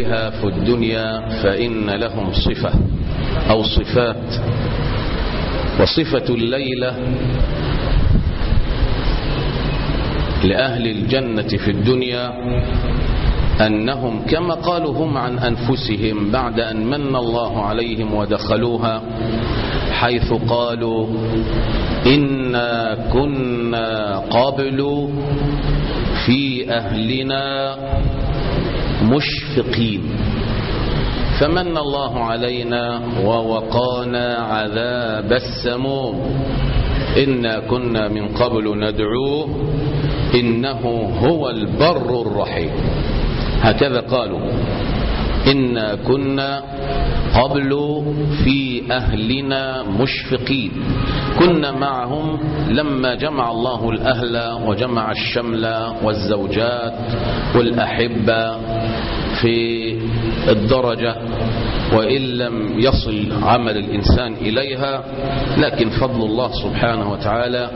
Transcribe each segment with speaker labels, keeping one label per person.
Speaker 1: أهلها في الدنيا فإن لهم صفة أو صفات وصفة الليلة لأهل الجنة في الدنيا أنهم كما قالوا هم عن أنفسهم بعد أن من الله عليهم ودخلوها حيث قالوا إنا كنا قبل في أهلنا مشفقين فمن الله علينا ووقانا عذاب السموم إنا كنا من قبل ندعوه إنه هو البر الرحيم هكذا قالوا إنا كنا قبل في أهلنا مشفقين كنا معهم لما جمع الله الأهل وجمع الشمل والزوجات والأحبة في الدرجة وإن لم يصل عمل الإنسان إليها لكن فضل الله سبحانه وتعالى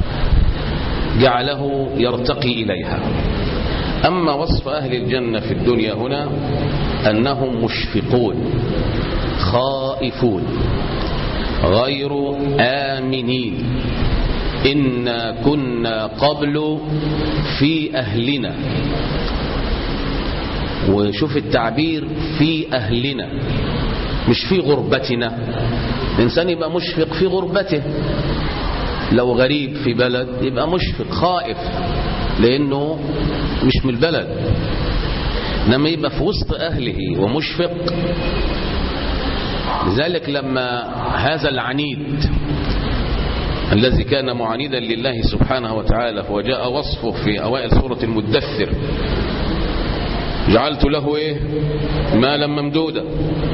Speaker 1: جعله يرتقي إليها أما وصف أهل الجنة في الدنيا هنا أنهم مشفقون خائفون غير آمنين إنا كنا قبل في أهلنا وشوف التعبير في أهلنا مش في غربتنا الإنسان يبقى مشفق في غربته لو غريب في بلد يبقى مشفق خائف لأنه مش من البلد إنما يبقى في وسط أهله ومشفق لذلك لما هذا العنيد الذي كان معاندا لله سبحانه وتعالى وجاء وصفه في أوائل سورة المدثر جعلت له إيه مالا ممدودا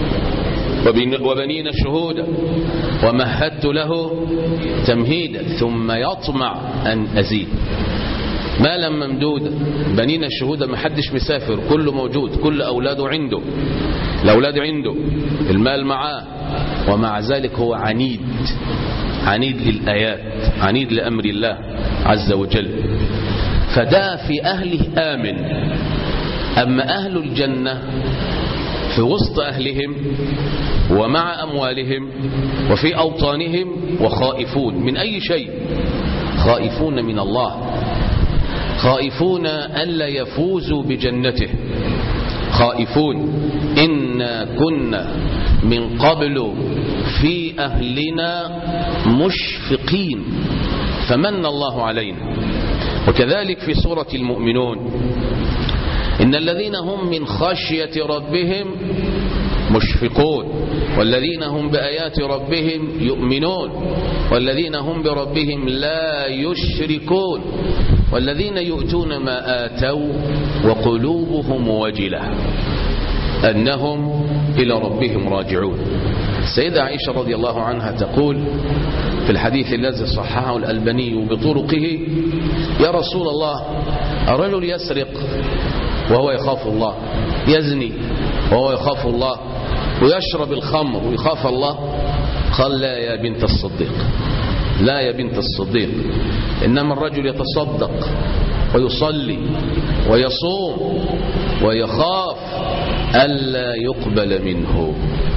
Speaker 1: وبنين شهودا ومهدت له تمهيدا ثم يطمع أن أزيد مالا ممدودا بنين شهودا ما حدش مسافر كله موجود كل أولاده عنده الأولاد عنده المال معاه ومع ذلك هو عنيد عنيد للآيات عنيد لأمر الله عز وجل فده في أهله آمن أما أهل الجنة في وسط أهلهم ومع أموالهم وفي أوطانهم وخائفون من أي شيء خائفون من الله خائفون ألا يفوزوا بجنته خائفون إنا كنا من قبل في أهلنا مشفقين فمن الله علينا وكذلك في سورة المؤمنون إن الذين هم من خشية ربهم مشفقون والذين هم بآيات ربهم يؤمنون والذين هم بربهم لا يشركون والذين يؤتون ما آتوا وقلوبهم وجلة أنهم إلى ربهم راجعون السيدة عائشة رضي الله عنها تقول في الحديث الذي صححه الألباني بطرقه يا رسول الله الرجل يسرق وهو يخاف الله يزني وهو يخاف الله ويشرب الخمر ويخاف الله قال لا يا بنت الصديق لا يا بنت الصديق إنما الرجل يتصدق ويصلي ويصوم ويخاف ألا يقبل منه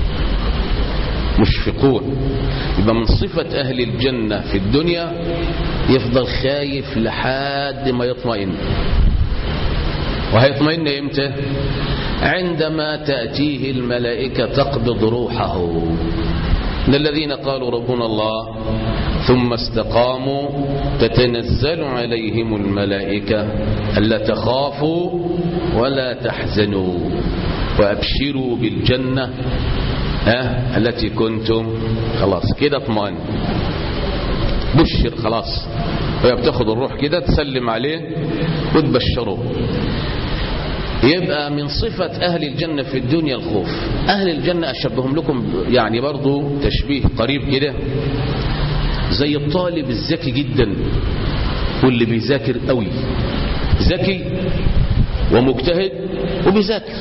Speaker 1: مشفقون يبقى من صفة أهل الجنة في الدنيا يفضل خايف لحد ما يطمئن وهيطمئن امتى عندما تأتيه الملائكة تقبض روحه من الذين قالوا ربنا الله ثم استقاموا تتنزل عليهم الملائكة ألا تخافوا ولا تحزنوا وأبشروا بالجنة أه التي كنتم خلاص كده اطمئن بشر خلاص وهي بتاخد الروح كده تسلم عليه وتبشره يبقى من صفة أهل الجنة في الدنيا الخوف أهل الجنة أشبههم لكم يعني برضو تشبيه قريب كده زي الطالب الذكي جدا واللي بيذاكر قوي ذكي ومجتهد وبيذاكر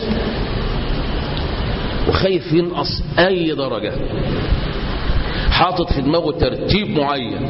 Speaker 1: وخايف ينقص أي درجة حاطط في دماغه ترتيب معين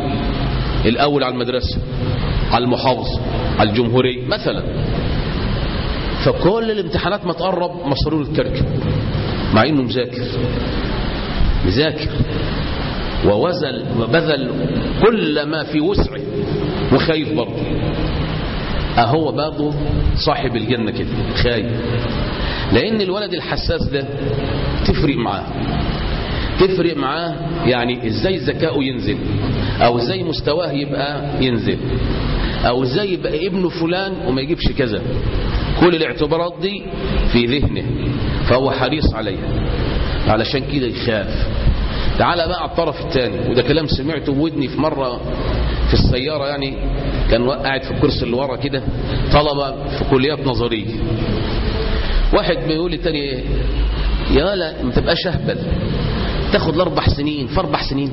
Speaker 1: الأول على المدرسة على المحافظة على الجمهورية مثلا فكل الامتحانات ما تقرب مصروف الكركب مع انه مذاكر مذاكر ووزل وبذل كل ما في وسعه وخايف برضه اهو برضه صاحب الجنة كده خايف لان الولد الحساس ده تفرق معاه تفرق معاه يعني ازاي ذكائه ينزل او ازاي مستواه يبقى ينزل او ازاي يبقى ابنه فلان وما يجيبش كذا كل الاعتبارات دي في ذهنه فهو حريص عليها علشان كده يخاف تعال بقى على الطرف الثاني وده كلام سمعته بودني في مرة في السيارة يعني كان قاعد في الكرسي اللي ورا كده طلبة في كليات نظرية واحد بيقول للتاني يا لا ما تبقاش اهبل تاخد الاربع سنين في اربع سنين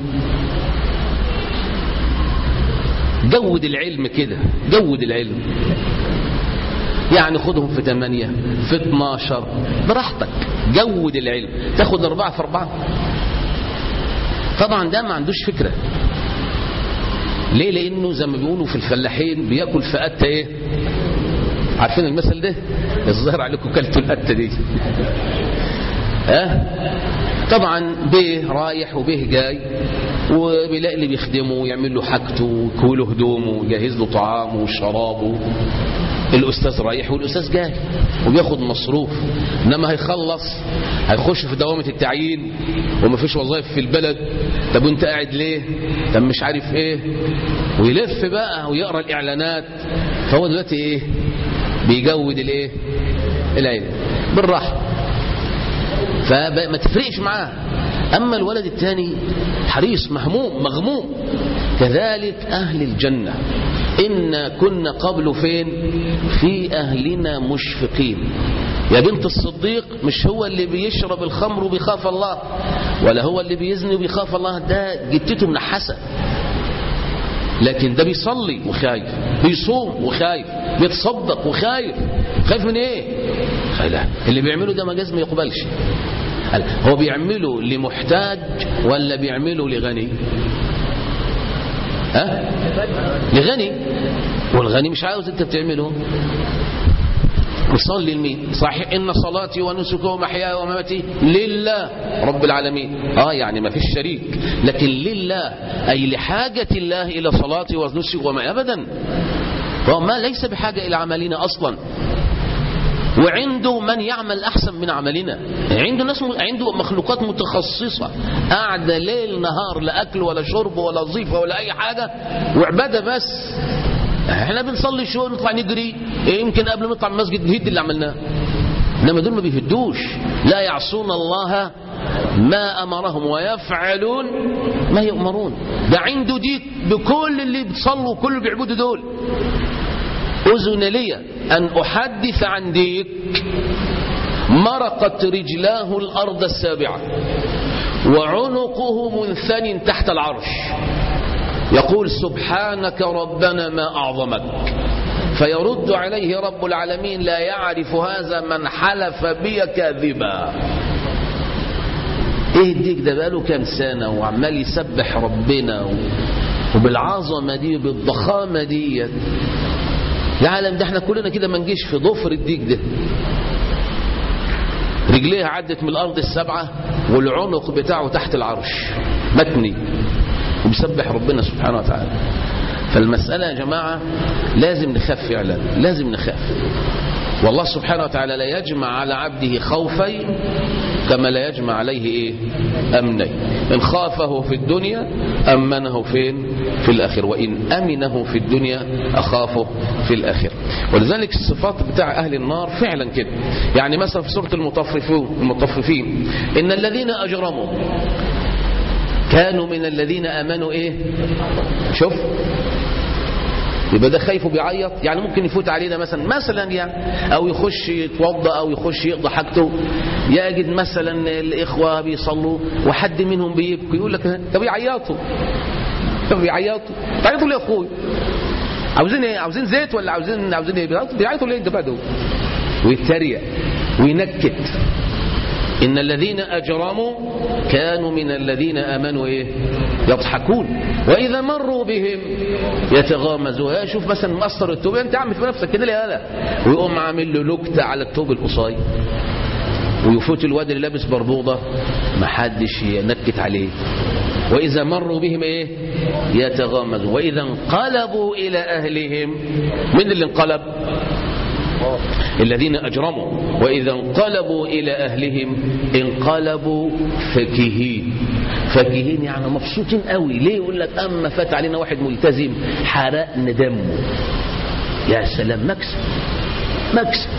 Speaker 1: جود العلم كده جود العلم يعني خدهم في ثمانية في 12 براحتك جود العلم تاخد أربعة في أربعة طبعا ده ما عندوش فكرة ليه لأنه زي ما بيقولوا في الفلاحين بياكل في قتة ايه عارفين المثل ده الظاهر عليكم كلتوا القتة دي ها طبعا به رايح وبه جاي وبيلاقي اللي بيخدمه ويعمل له حاجته ويكوي له هدومه ويجهز له طعامه وشرابه الاستاذ رايح والاستاذ جاي وبياخد مصروف انما هيخلص هيخش في دوامه التعيين ومفيش وظائف في البلد طب وانت قاعد ليه طب مش عارف ايه ويلف بقى ويقرا الاعلانات فهو دلوقتي ايه بيجود الايه العلم بالراحه فما تفرقش معاه أما الولد الثاني حريص مهموم مغموم كذلك أهل الجنة إنا كنا قبل فين في أهلنا مشفقين يا بنت الصديق مش هو اللي بيشرب الخمر وبيخاف الله ولا هو اللي بيزني وبيخاف الله ده جتته منحسة لكن ده بيصلي وخايف بيصوم وخايف بيتصدق وخايف خايف من ايه لا اللي بيعمله ده مجاز ما يقبلش هو بيعمله لمحتاج ولا بيعمله لغني ها لغني والغني مش عاوز انت بتعمله نصلي لمين صحيح ان صلاتي ونسكي ومحياي ومماتي لله رب العالمين اه يعني ما فيش شريك لكن لله اي لحاجه الله الى صلاتي ونسكي وما ابدا فهو ما ليس بحاجه الى عملنا اصلا وعنده من يعمل احسن من عملنا عنده ناس عنده مخلوقات متخصصه قاعده ليل نهار لا اكل ولا شرب ولا وظيفه ولا اي حاجه وعباده بس احنا بنصلي شويه نطلع نجري يمكن قبل ما نطلع من المسجد نهد اللي عملناه انما دول ما بيهدوش لا يعصون الله ما امرهم ويفعلون ما يؤمرون ده عنده ديك بكل اللي بتصلوا وكل اللي بيعبدوا دول أذن لي أن أحدث عن ديك مرقت رجلاه الأرض السابعة وعنقه منثن تحت العرش يقول سبحانك ربنا ما أعظمك فيرد عليه رب العالمين لا يعرف هذا من حلف بي كاذبا ايه الديك ده بقاله كام سنة وعمال يسبح ربنا وبالعظمة دي وبالضخامة دي العالم ده احنا كلنا كده ما نجيش في ضفر الديك ده رجليها عدت من الارض السبعه والعنق بتاعه تحت العرش متني وبيسبح ربنا سبحانه وتعالى فالمساله يا جماعه لازم نخاف فعلا لازم نخاف والله سبحانه وتعالى لا يجمع على عبده خوفين كما لا يجمع عليه ايه امنين ان خافه في الدنيا امنه فين في الاخر وان امنه في الدنيا اخافه في الاخر ولذلك الصفات بتاع اهل النار فعلا كده يعني مثلا في سوره المطففون المطففين ان الذين اجرموا كانوا من الذين امنوا ايه شوف يبقى ده خايف وبيعيط يعني ممكن يفوت علينا مثلا مثلا يعني او يخش يتوضا او يخش يقضي حاجته يجد مثلا الاخوه بيصلوا وحد منهم بيبكي يقول لك طب يعيطوا طب يعيطوا تعيطوا ليه يا اخويا عاوزين ايه عاوزين زيت ولا عاوزين عاوزين ايه بيعيطوا ليه انت بقى دول ويتريق وينكت إن الذين أجرموا كانوا من الذين آمنوا إيه يضحكون وإذا مروا بهم يتغامزون يا شوف مثلا مقصر التوب أنت عامل في نفسك كده ليه هلا ويقوم عامل له نكتة على التوب القصير ويفوت الواد اللي لابس بربوضة محدش ينكت عليه وإذا مروا بهم إيه يتغامزون وإذا انقلبوا إلى أهلهم من اللي انقلب الذين أجرموا وإذا انقلبوا إلى أهلهم انقلبوا فكهين فكهين يعني مبسوطين قوي ليه يقول لك أما فات علينا واحد ملتزم حرقنا دمه يا سلام مكسب مكسب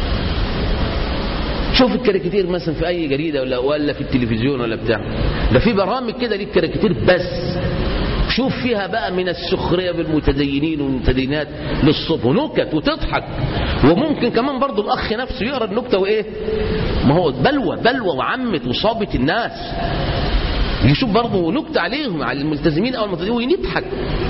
Speaker 1: شوف الكاريكاتير مثلا في اي جريده ولا ولا في التلفزيون ولا بتاع ده في برامج كده ليك كاريكاتير بس شوف فيها بقى من السخريه بالمتدينين والمتدينات للصبح ونكت وتضحك وممكن كمان برضو الاخ نفسه يقرا النكته وايه ما هو بلوى بلوى وعمت وصابت الناس يشوف برضه نكته عليهم على الملتزمين او المتدينين ويضحك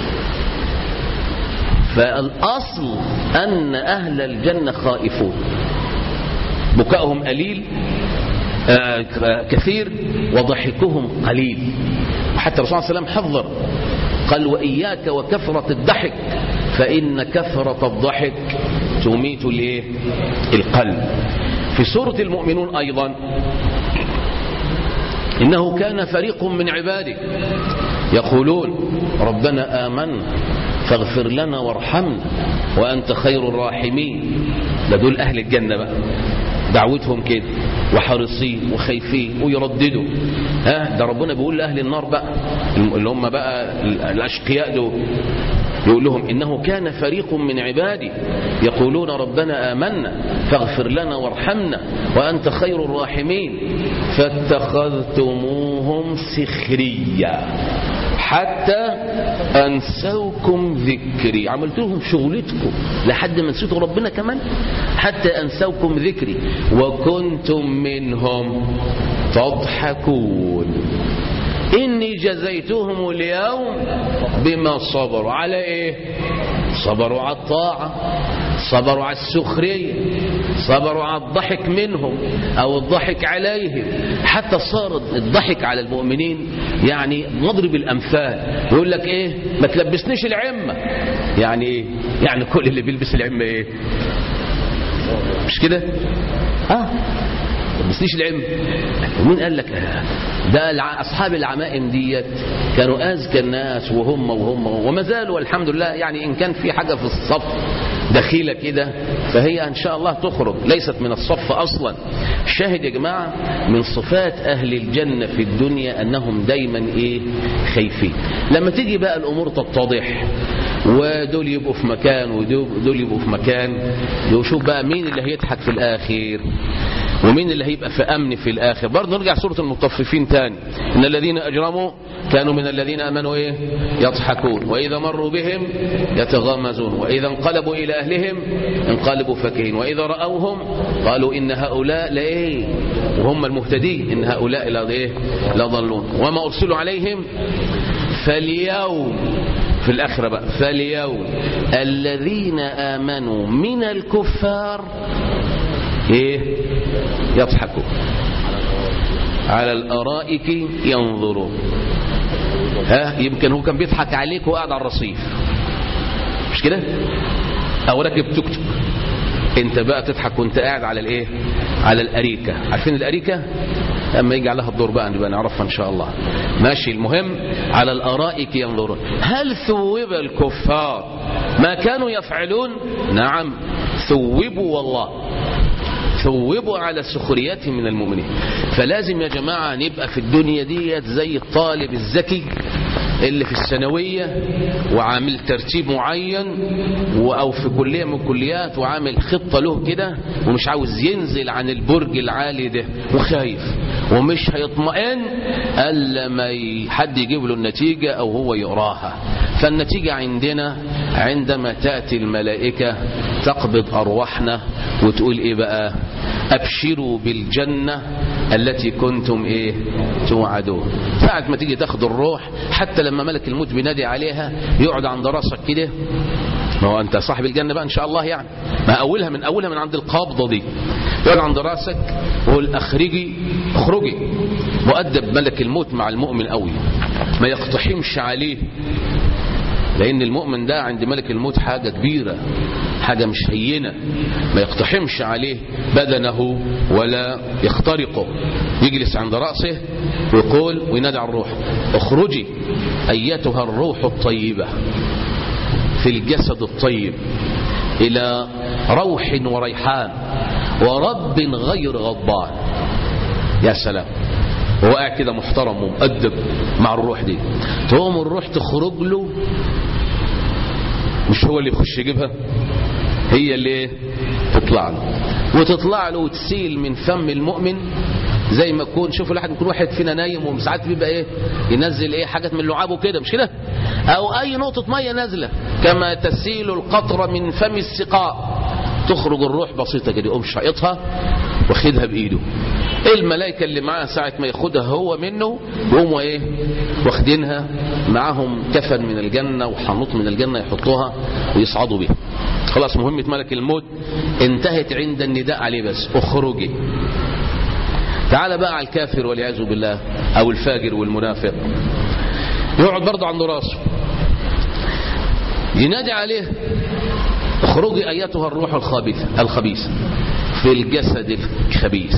Speaker 1: فالاصل ان اهل الجنه خائفون بكائهم قليل آه كثير وضحكهم قليل وحتى الرسول صلى الله عليه وسلم حذر قال وإياك وكثرة الضحك فإن كثرة الضحك تميت الايه القلب في سورة المؤمنون أيضا إنه كان فريق من عبادك يقولون ربنا آمنا فاغفر لنا وارحمنا وأنت خير الراحمين ده دول أهل الجنة بقى دعوتهم كده وحريصين وخايفين ويرددوا ها ده ربنا بيقول لأهل النار بقى اللي هم بقى الأشقياء دول يقول لهم إنه كان فريق من عبادي يقولون ربنا آمنا فاغفر لنا وارحمنا وأنت خير الراحمين فاتخذتموهم سخريا حتى أنسوكم ذكري عملت لهم شغلتكم لحد ما نسيتوا ربنا كمان حتى أنسوكم ذكري وكنتم منهم تضحكون إني جزيتهم اليوم بما صبروا على إيه صبروا على الطاعة صبروا على السخرية صبروا على الضحك منهم أو الضحك عليهم حتى صار الضحك على المؤمنين يعني نضرب الأمثال يقول لك إيه ما تلبسنيش العمة يعني إيه يعني كل اللي بيلبس العمة إيه مش كده اه تلبسنيش العمة ومين قال لك آه. ده الع... أصحاب العمائم ديت كانوا أذكى الناس وهم وهم وما زالوا والحمد لله يعني إن كان في حاجة في الصف دخيلة كده فهي إن شاء الله تخرج ليست من الصف أصلا الشاهد يا جماعة من صفات أهل الجنة في الدنيا أنهم دايما إيه خايفين لما تيجي بقى الأمور تتضح ودول يبقوا في مكان ودول يبقوا في مكان وشوف بقى مين اللي هيضحك في الآخر ومين اللي هيبقى في أمن في الآخر برضه نرجع سورة المطففين تاني إن الذين أجرموا كانوا من الذين آمنوا إيه يضحكون وإذا مروا بهم يتغامزون وإذا انقلبوا إلى أهلهم انقلبوا فكهين وإذا رأوهم قالوا إن هؤلاء لإيه وهم المهتدين إن هؤلاء لا إيه لضلون وما أرسلوا عليهم فاليوم في الآخرة بقى فاليوم الذين آمنوا من الكفار ايه يضحكوا على الارائك ينظرون ها يمكن هو كان بيضحك عليك وقاعد على الرصيف مش كده او راكب توك توك انت بقى تضحك وانت قاعد على الايه على الاريكه عارفين الاريكه اما يجي عليها الدور بقى نبقى نعرفها ان شاء الله ماشي المهم على الارائك ينظرون هل ثوب الكفار ما كانوا يفعلون نعم ثوبوا والله ثوبوا على سخريتهم من المؤمنين فلازم يا جماعة نبقى في الدنيا ديت زي الطالب الذكي اللي في الثانوية وعامل ترتيب معين أو في كلية من الكليات وعامل خطة له كده ومش عاوز ينزل عن البرج العالي ده وخايف ومش هيطمئن الا ما حد يجيب له النتيجة أو هو يقراها فالنتيجة عندنا عندما تأتي الملائكة تقبض أرواحنا وتقول إيه بقى أبشروا بالجنة التي كنتم إيه توعدون ساعة ما تيجي تاخد الروح حتى لما ملك الموت بينادي عليها يقعد عند راسك كده ما هو أنت صاحب الجنة بقى إن شاء الله يعني ما أولها من أولها من عند القبضة دي يقعد عند راسك ويقول اخرجي اخرجي مؤدب ملك الموت مع المؤمن قوي ما يقتحمش عليه لان المؤمن ده عند ملك الموت حاجة كبيرة حاجة مش هينة ما يقتحمش عليه بدنه ولا يخترقه يجلس عند رأسه ويقول وينادي على الروح اخرجي ايتها الروح الطيبة في الجسد الطيب الى روح وريحان ورب غير غضبان يا سلام هو قاعد كده محترم ومؤدب مع الروح دي تقوم الروح تخرج له مش هو اللي يخش يجيبها هي اللي تطلع له وتطلع له وتسيل من فم المؤمن زي ما يكون شوفوا الواحد يكون واحد فينا نايم وساعات بيبقى ايه ينزل ايه حاجات من لعابه كده مش كده او اي نقطه ميه نازله كما تسيل القطره من فم السقاء تخرج الروح بسيطه كده يقوم شايطها واخدها بايده الملائكه اللي معاه ساعه ما ياخدها هو منه يقوموا ايه واخدينها معاهم كفن من الجنه وحنوط من الجنه يحطوها ويصعدوا بيها خلاص مهمه ملك الموت انتهت عند النداء عليه بس اخرجي تعال بقى على الكافر والعياذ بالله او الفاجر والمنافق يقعد برضه عند راسه ينادي عليه اخرجي ايتها الروح الخبيثه الخبيثه في الجسد الخبيث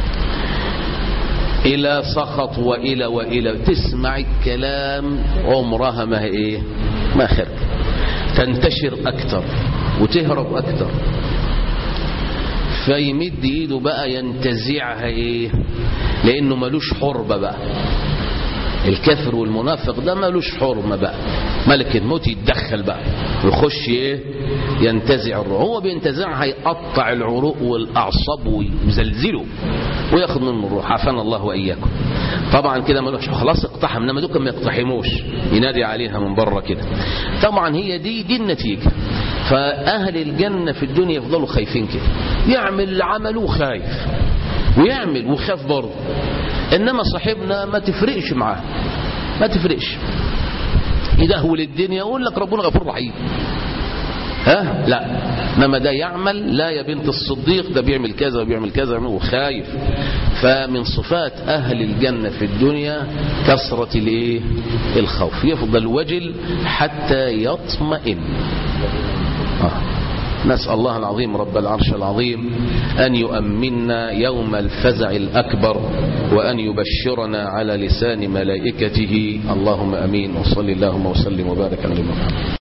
Speaker 1: الى سخط والى والى تسمع الكلام عمرها ما ايه ما خرج تنتشر اكتر وتهرب اكتر فيمد ايده بقى ينتزعها ايه لانه ملوش حربة بقى الكافر والمنافق ده ملوش حرمة بقى ملك الموت يتدخل بقى ويخش ايه ينتزع الروح هو بينتزعها يقطع العروق والاعصاب ويزلزله وياخد منه الروح عافانا الله واياكم طبعا كده ملوش خلاص اقتحم انما دول ما يقتحموش ينادي عليها من بره كده طبعا هي دي دي النتيجه فاهل الجنه في الدنيا يفضلوا خايفين كده يعمل عمله خايف ويعمل وخاف برضه انما صاحبنا ما تفرقش معاه ما تفرقش يدهول الدنيا يقول لك ربنا غفور رحيم ها لا انما ده يعمل لا يا بنت الصديق ده بيعمل كذا وبيعمل كذا وخايف فمن صفات اهل الجنه في الدنيا كثره الايه الخوف يفضل وجل حتى يطمئن آه. نسأل الله العظيم رب العرش العظيم أن يؤمننا يوم الفزع الأكبر وأن يبشرنا على لسان ملائكته اللهم أمين وصل اللهم وسلم وبارك على محمد